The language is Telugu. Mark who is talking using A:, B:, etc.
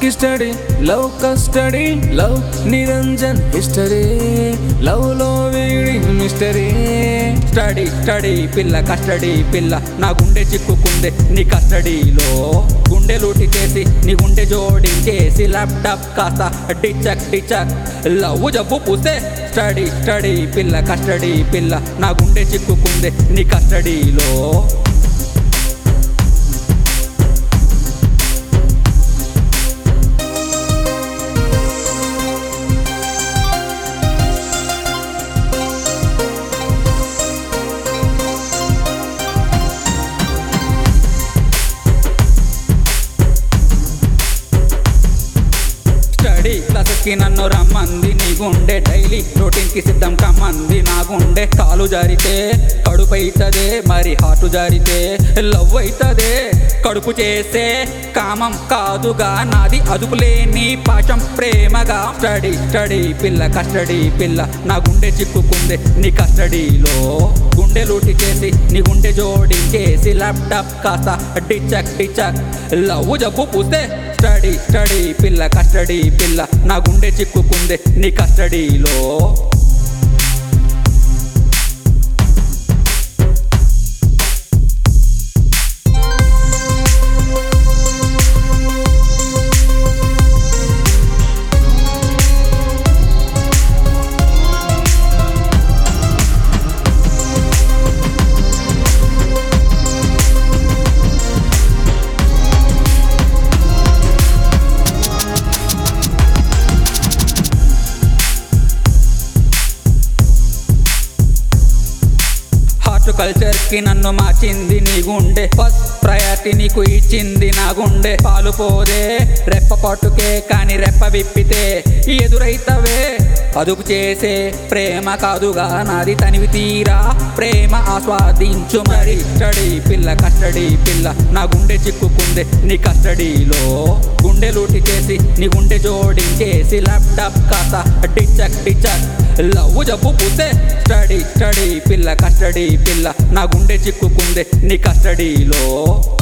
A: study love custody love Niranjan history love లో వీడి మిస్టరీ స్టడీ స్టడీ పిల్ల కస్టడీ పిల్ల నా గుండె చిక్కుకుందే నీ కస్టడీలో గుండె లూటి చేసి నీ గుండె జోడించేసి ల్యాప్టాప్ కాస్త టిచక్ టిచక్ లవ్ జబ్బు పూస్తే స్టడీ స్టడీ పిల్ల కస్టడీ పిల్ల నా గుండె చిక్కుకుందే నీ కస్టడీలో స్టడీ క్లాసెస్కి నన్ను రమ్మంది నీ గుండె డైలీ రొటీన్కి సిద్ధం కమ్మంది నా గుండె కాలు జారితే కడుపు అవుతుందే మరి హార్ట్ జారితే లవ్ అవుతుందే కడుపు చేసే కామం కాదుగా నాది అదుపులేని పాఠం ప్రేమగా స్టడీ స్టడీ పిల్ల కస్టడీ పిల్ల నా గుండె చిక్కుకుందే నీ కస్టడీలో గుండె లూటి చేసి నీ గుండె జోడించేసి ల్యాప్టాప్ కాస్త డిచక్ డిచక్ లవ్ జబ్బు పూస్తే స్టడీ స్టడీ పిల్ల కస్టడీ పిల్ల నా గుండె చిక్కుకుందే నీ కస్టడీలో హార్ట్ కల్చర్ కి నన్ను మార్చింది నీ గుండె ఫస్ట్ ప్రయారిటీ నీకు ఇచ్చింది నా గుండె పాలు పోదే రెప్ప పట్టుకే కాని రెప్ప విప్పితే ఎదురైతవే అదుపు చేసే ప్రేమ కాదుగా నాది తనివి తీరా ప్రేమ ఆస్వాదించు మరి స్టడీ పిల్ల కస్టడీ పిల్ల నా గుండె చిక్కుకుందే నీ కస్టడీలో గుండె లూటి చేసి నీ గుండె జోడించేసి ల్యాప్టాప్ కాస్త టిచక్ టిచక్ లవ్ జబ్బు పూస్తే స్టడీ స్టడీ పిల్ల కస్టడీ పిల్ల నా గుండె చిక్కుకుందే నీ కస్టడీలో